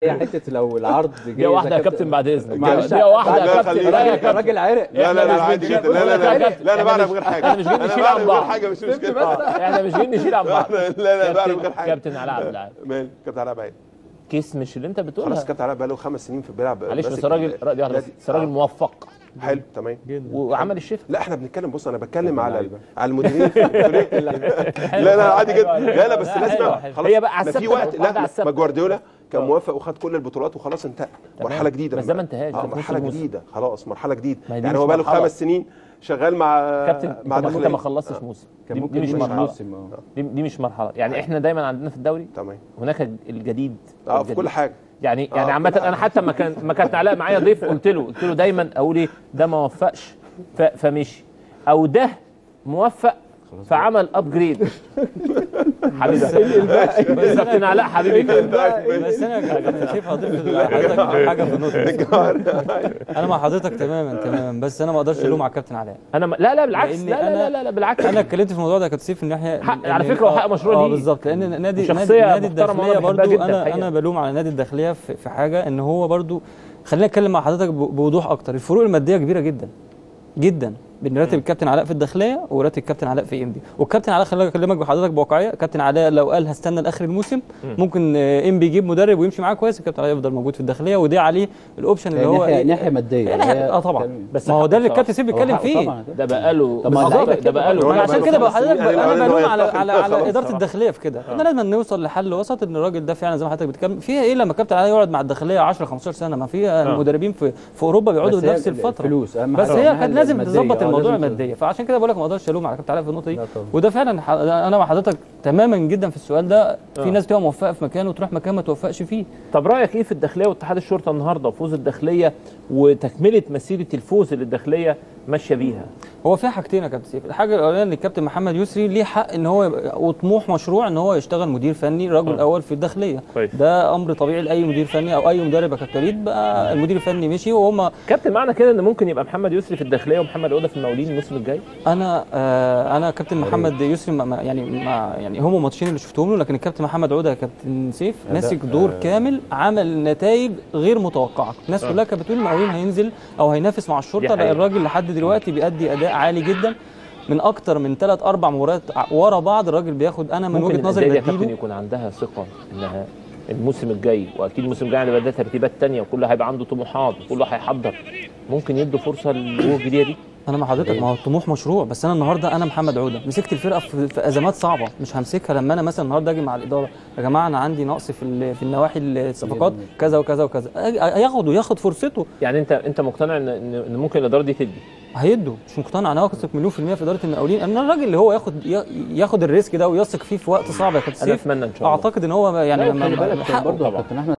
هي حته لو العرض جه دي واحده يا كابتن بعد اذنك معلش دي واحده لا، يا كابتن خلينا- لا يا الراجل كابتن الراجل عرق لا لا لا عادي جدا لا لا لا لا انا بعرف غير حاجه احنا مش جايين نشيل انا عن بعرف غير بعض حاجه مش مشكله احنا مش جايين نشيل عن بعض لا لا بعرف غير حاجه كابتن علاء عبد العال مال كابتن علاء بعيد كيس مش اللي انت خلاص بتقولها كابتن علاء بقى له خمس سنين في بيلعب معلش ماسك بس راجل ال- راجل نادي. بس راجل آه. موفق حلو تمام وعمل الشفا لا احنا بنتكلم بص انا بتكلم على اللعيبة. على المديرين في الفريق. لا لا عادي جدا لا لا بس لا، لازم حلو، حلو. خلاص هي بقى على ما في الثابتة، وقت واحدة على لا الثابتة. ما جوارديولا كان موافق وخد كل البطولات وخلاص انتهى مرحله جديده بس ده ما انتهاش، ده اه في نص مرحله الموسم. جديده خلاص مرحله جديده ما هي دي يعني مش هو بقى له مرحلة. خمس سنين شغال مع كابتن مع انت ممكن داخلية. ما خلصتش موسم كان دي, ممكن دي مش يمشي مرحله موسم، آه. دي, دي مش مرحله يعني احنا دايما عندنا في الدوري تمام هناك الجديد اه في والجديد. كل حاجه يعني آه، يعني عامه كل انا حاجة. حتى ما كان ما كانت علاء معايا ضيف قلت له قلت له دايما اقول ايه ده ما وفقش ف- فمشي او ده موفق فعمل ابجريد حبيبي بس كابتن علاء حبيبي بس انا يا كابتن شايف هضيف لحضرتك حاجه في النقطه انا مع حضرتك تماما تماما بس انا ما اقدرش الوم على الكابتن علاء انا ما لا لا بالعكس لأن لا لا, لا أنا- لا لا بالعكس انا اتكلمت في الموضوع ده يا كابتن سيف من ناحيه حق- إن- على إن- فكرة هو حق مشروع اه ليه. بالظبط لان نادي نادي وشخصية نادي محترمة الداخليه وأنا بحبها برضو جدا انا الحقيقة. انا بلوم على نادي الداخليه في في حاجه ان هو برضو خلينا اتكلم مع حضرتك ب- بوضوح اكتر الفروق الماديه كبيره جدا جدا بين راتب الكابتن علاء في الداخليه وراتب الكابتن علاء في ام بي والكابتن علاء خليني اكلمك بحضرتك بواقعيه كابتن علاء لو قال هستنى لاخر الموسم ممكن ام بي يجيب مدرب ويمشي معاه كويس الكابتن علاء يفضل موجود في الداخليه ودي عليه الاوبشن اللي هو ناحيه إيه؟ ناحيه ماديه ناحية- اه طبعا بس ما هو ده اللي حقه الكابتن سيف هو بيتكلم حقه فيه طبعا. ده بقاله طب ما بالظبط، اللعيبة ده كده بقاله برضه. ما عشان كده بقى خمس حضرتك سنين بقى يعني انا الأولاني بلوم على هو على يفتح على خلاص. اداره الداخليه في كده احنا لازم نوصل لحل وسط ان الراجل ده فعلا زي ما حضرتك بتتكلم فيها ايه لما كابتن علاء يقعد مع الداخليه 10 15 سنه ما في المدربين في في اوروبا بيقعدوا بس هي نفس الفتره الفلوس أهم بس حاجة. هي أهم كانت حاجة لازم المادية. تظبط آه، الموضوع لازم الماديه فعشان كده بقول لك ما اقدرش الوم على كابتن علاء في النقطه دي لا طبعا. وده فعلا ح- انا مع حضرتك تماما جدا في السؤال ده في ناس تبقى موفقه في مكان وتروح مكان ما توفقش فيه طب رايك ايه في الداخليه واتحاد الشرطه النهارده وفوز الداخليه وتكمله مسيره الفوز اللي الداخليه ماشيه بيها هو في حاجتين يا كابتن سيف الحاجه الاولانيه ان الكابتن محمد يسري ليه حق ان هو يبقى- وطموح مشروع ان هو يشتغل مدير فني رجل آه. اول في الداخليه كويس. ده امر طبيعي لاي مدير فني او اي مدرب يا كابتن وليد بقى المدير الفني مشي وهم كابتن معنى كده ان ممكن يبقى محمد يسري في الداخليه ومحمد عوده في المقاولين الموسم الجاي انا آه انا كابتن محمد يسري ما ما- يعني ما يعني هم ماتشين اللي شفتهم له لكن الكابتن محمد عوده يا كابتن سيف ماسك دور كامل عمل نتائج غير متوقعه الناس كلها كانت بتقول المقاولين هينزل او هينافس مع الشرطه دي لا حقيقة. الراجل لحد دلوقتي بيأدي اداء عالي جدا من اكتر من ثلاث اربع مباريات ع- ورا بعض الراجل بياخد انا من ممكن وجهه نظري الأندية يا كابتن بديله يكون عندها ثقه انها الموسم الجاي واكيد الموسم الجاي هيبقى ده ترتيبات تانية وكله هيبقى عنده طموحات وكله هيحضر ممكن يدوا فرصه للوجوه الجديده دي انا مع حضرتك ما هو الطموح مشروع بس انا النهارده انا محمد عوده مسكت الفرقه في, في ازمات صعبه مش همسكها لما انا مثلا النهارده اجي مع الاداره يا جماعه انا عندي نقص في ال- في النواحي الصفقات كذا وكذا وكذا أجي- ياخد وياخد فرصته يعني يعني انت انت مقتنع ان ان إن ممكن الاداره دي تدي هيدوا مش مقتنع انا واثق مليون في الميه في اداره المقاولين ان الراجل اللي هو ياخد ي- ياخد الريسك ده ويثق فيه في وقت صعب يا كابتن انا سيف اتمنى ان شاء الله اعتقد ان هو يعني لا ما- خلي ما- بالك حقه برضه طبعا. كابتن احمد